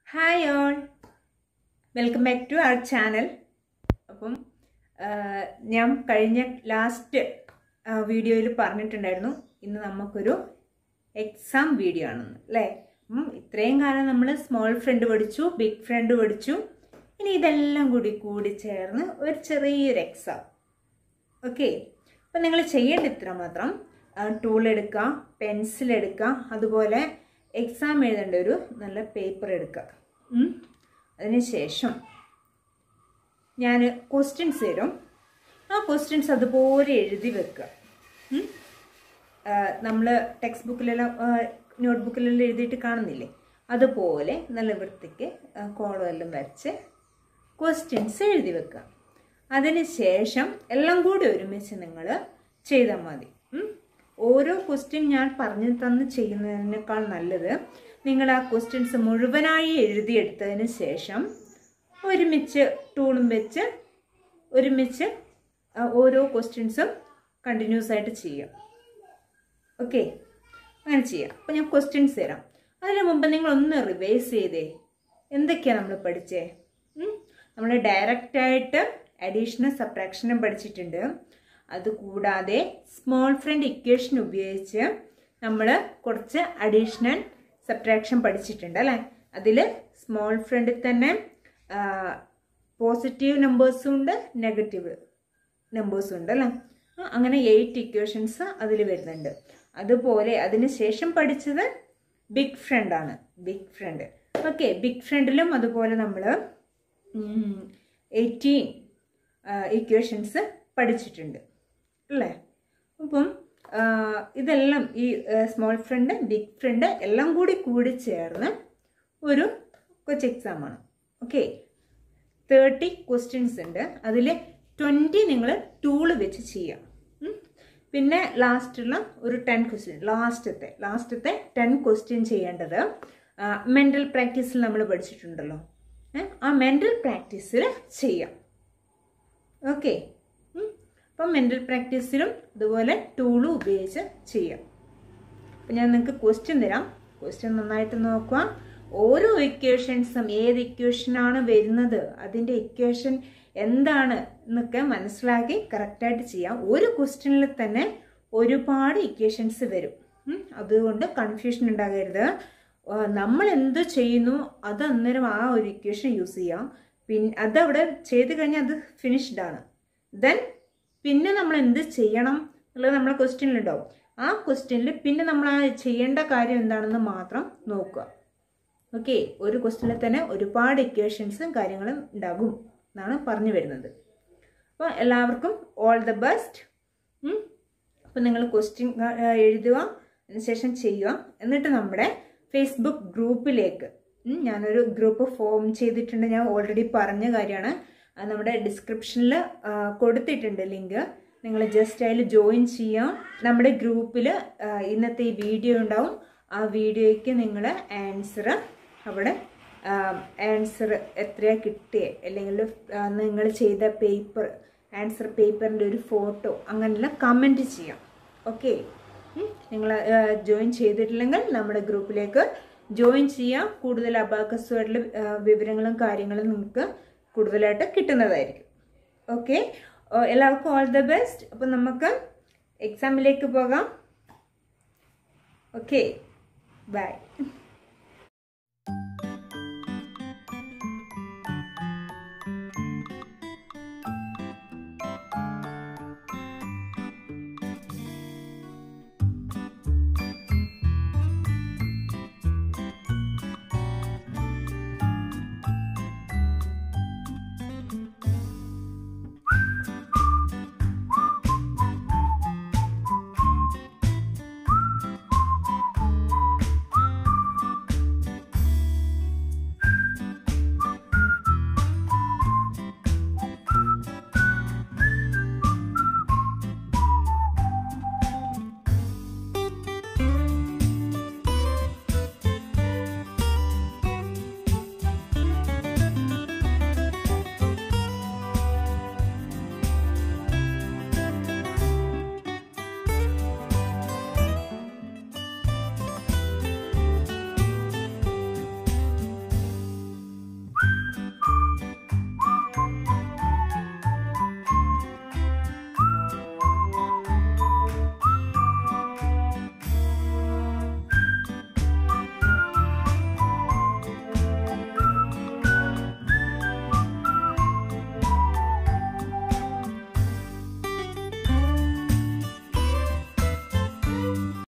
Hi all welcome back to അവർ channel അപ്പം ആ, ഞാൻ കഴിഞ്ഞ ലാസ്റ്റ് വീഡിയോയിൽ പറഞ്ഞിട്ടുണ്ടായിരുന്നു ഇന്ന് നമുക്കൊരു എക്സാം വീഡിയോ ആണെന്ന് അല്ലേ അപ്പം ഇത്രയും കാലം നമ്മൾ സ്മോൾ ഫ്രണ്ട് പഠിച്ചു ബിഗ് ഫ്രണ്ട് പഠിച്ചു ഇനി ഇതെല്ലാം കൂടി കൂടി ചേർന്ന് ഒരു ചെറിയൊരു എക്സാം ഓക്കെ അപ്പം നിങ്ങൾ ചെയ്യേണ്ട ഇത്ര മാത്രം ടൂൾ എടുക്കുക പെൻസിൽ എടുക്കുക അതുപോലെ എക്സാം എഴുതേണ്ട ഒരു നല്ല പേപ്പർ എടുക്കുക ഉം. അതിനുശേഷം ഞാൻ ക്വസ്റ്റ്യൻസ് തരും ആ ക്വസ്റ്റ്യൻസ് അതുപോലെ എഴുതി വെക്കുക നമ്മൾ ടെക്സ്റ്റ് ബുക്കിലെല്ലാം നോട്ട് ബുക്കിലെല്ലാം എഴുതിയിട്ട് കാണുന്നില്ലേ അതുപോലെ നല്ല വൃത്തിക്ക് കോളം എല്ലാം വരച്ച് ക്വസ്റ്റ്യൻസ് എഴുതി വെക്കുക അതിന് ശേഷം എല്ലാം കൂടി ഒരുമിച്ച് നിങ്ങൾ ചെയ്താൽ മതി ഉം. ഓരോ ക്വസ്റ്റ്യൻ ഞാൻ പറഞ്ഞു തന്ന് ചെയ്യുന്നതിനേക്കാൾ നല്ലത് നിങ്ങൾ ആ ക്വസ്റ്റ്യൻസ് മുഴുവനായി എഴുതിയെടുത്തതിന് ശേഷം ഒരുമിച്ച് ടൂളും വെച്ച് ഒരുമിച്ച് ആ, ഓരോ ക്വസ്റ്റ്യൻസും കണ്ടിന്യൂസ് ആയിട്ട് ചെയ്യാം ഓക്കെ അങ്ങനെ ചെയ്യാം അപ്പോൾ ഞാൻ ക്വസ്റ്റ്യൻസ് തരാം അതിന് മുമ്പ് നിങ്ങൾ ഒന്ന് റിവൈസ് ചെയ്തേ എന്തൊക്കെയാണ് നമ്മൾ പഠിച്ചേ നമ്മൾ ഡയറക്റ്റായിട്ട് അഡീഷണൽ സബ്ട്രാക്ഷനും പഠിച്ചിട്ടുണ്ട് അതുകൂടാതെ സ്മോൾ ഫ്രണ്ട് ഇക്വേഷൻ ഉപയോഗിച്ച് നമ്മൾ കുറച്ച് അഡീഷണൽ സബ്ട്രാക്ഷൻ പഠിച്ചിട്ടുണ്ട് അല്ലേ അതിൽ സ്മോൾ ഫ്രണ്ടിൽ തന്നെ പോസിറ്റീവ് നമ്പേഴ്സും ഉണ്ട് നെഗറ്റീവ് നമ്പേഴ്സും ഉണ്ട് അല്ലേ ആ, അങ്ങനെ എയ്റ്റ് ഇക്വേഷൻസ് അതിൽ വരുന്നുണ്ട് അതുപോലെ അതിന് ശേഷം പഠിച്ചത് ബിഗ് ഫ്രണ്ട് ആണ് ബിഗ് ഫ്രണ്ട് ഓക്കെ ബിഗ് ഫ്രണ്ടിലും അതുപോലെ നമ്മൾ എയ്റ്റീൻ ഇക്വേഷൻസ് പഠിച്ചിട്ടുണ്ട് അല്ലേ അപ്പം ആ, ഇതെല്ലാം ഈ സ്മോൾ ഫ്രണ്ട് ബിഗ് ഫ്രണ്ട് എല്ലാം കൂടി കൂടി ചേർന്ന് ഒരു കൊച്ചു എക്സാമാണ് ഓക്കെ തേർട്ടി ക്വസ്റ്റ്യൻസ് ഉണ്ട് അതിൽ ട്വൻറ്റി നിങ്ങൾ ടൂള് വെച്ച് ചെയ്യാം ഉം. പിന്നെ ലാസ്റ്റുള്ള ഒരു ടെൻ ക്വസ്റ്റ്യൻ ലാസ്റ്റത്തെ ലാസ്റ്റത്തെ ടെൻ ക്വസ്റ്റ്യൻ ചെയ്യേണ്ടത് മെൻ്റൽ പ്രാക്ടീസിൽ നമ്മൾ പഠിച്ചിട്ടുണ്ടല്ലോ ഏ, ആ മെൻ്റൽ പ്രാക്ടീസിൽ ചെയ്യാം ഓക്കെ അപ്പം മെൻ്റൽ പ്രാക്ടീസിലും ഇതുപോലെ ടൂളും ഉപയോഗിച്ച് ചെയ്യാം അപ്പം ഞാൻ നിങ്ങൾക്ക് ക്വസ്റ്റ്യൻ തരാം ക്വസ്റ്റ്യൻ നന്നായിട്ട് നോക്കുക ഓരോ ഇക്വേഷൻസും ഏത് ഇക്വേഷനാണ് വരുന്നത് അതിൻ്റെ ഇക്വേഷൻ എന്താണ് എന്നൊക്കെ മനസ്സിലാക്കി കറക്റ്റായിട്ട് ചെയ്യാം ഒരു ക്വസ്റ്റ്യനിൽ തന്നെ ഒരുപാട് ഇക്വേഷൻസ് വരും ഉം. അതുകൊണ്ട് കൺഫ്യൂഷൻ ഉണ്ടാകരുത് ആ, നമ്മൾ എന്ത് ചെയ്യുന്നു അത് അന്നേരം ആ ഒരു ഇക്വേഷൻ യൂസ് ചെയ്യാം പിന്നെ അതവിടെ ചെയ്ത് കഴിഞ്ഞാൽ അത് ഫിനിഷ്ഡ് ആണ് ദെൻ പിന്നെ നമ്മൾ എന്ത് ചെയ്യണം എന്നുള്ളത് നമ്മളെ ക്വസ്റ്റ്യനിലുണ്ടാവും ആ ക്വസ്റ്റ്യനിൽ പിന്നെ നമ്മൾ ആ ചെയ്യേണ്ട കാര്യം എന്താണെന്ന് മാത്രം നോക്കുക ഓക്കെ ഒരു ക്വസ്റ്റ്യനിൽ തന്നെ ഒരുപാട് ഇക്വേഷൻസും കാര്യങ്ങളും ഉണ്ടാകും എന്നാണ് പറഞ്ഞു വരുന്നത് അപ്പോൾ എല്ലാവർക്കും ഓൾ ദ ബെസ്റ്റ് അപ്പോൾ നിങ്ങൾ ക്വസ്റ്റ്യൻ എഴുതുക അതിനുശേഷം ചെയ്യുക എന്നിട്ട് നമ്മുടെ ഫേസ്ബുക്ക് ഗ്രൂപ്പിലേക്ക് ഉം, ഞാനൊരു ഗ്രൂപ്പ് ഫോം ചെയ്തിട്ടുണ്ട് ഞാൻ ഓൾറെഡി പറഞ്ഞ കാര്യമാണ് അത് നമ്മുടെ ഡിസ്ക്രിപ്ഷനിൽ കൊടുത്തിട്ടുണ്ട് ലിങ്ക് നിങ്ങൾ ജസ്റ്റ് അതിൽ ജോയിൻ ചെയ്യാം നമ്മുടെ ഗ്രൂപ്പിൽ ഇന്നത്തെ ഈ വീഡിയോ ഉണ്ടാവും ആ വീഡിയോയ്ക്ക് നിങ്ങൾ ആൻസർ അവിടെ ആൻസർ എത്രയാ കിട്ടിയേ അല്ലെങ്കിൽ നിങ്ങൾ ചെയ്ത പേപ്പർ ആൻസർ പേപ്പറിൻ്റെ ഒരു ഫോട്ടോ അങ്ങനെയുള്ള കമൻറ്റ് ചെയ്യാം ഓക്കെ നിങ്ങൾ ജോയിൻ ചെയ്തിട്ടില്ലെങ്കിൽ നമ്മുടെ ഗ്രൂപ്പിലേക്ക് ജോയിൻ ചെയ്യാം കൂടുതൽ അബാക്കസുമായിട്ടുള്ള വിവരങ്ങളും കാര്യങ്ങളും നിങ്ങൾക്ക് കൂടുതലായിട്ട് കിട്ടുന്നതായിരിക്കും ഓക്കെ എല്ലാവർക്കും ഓൾ ദ ബെസ്റ്റ് അപ്പം നമുക്ക് എക്സാമിലേക്ക് പോകാം ഓക്കെ ബൈ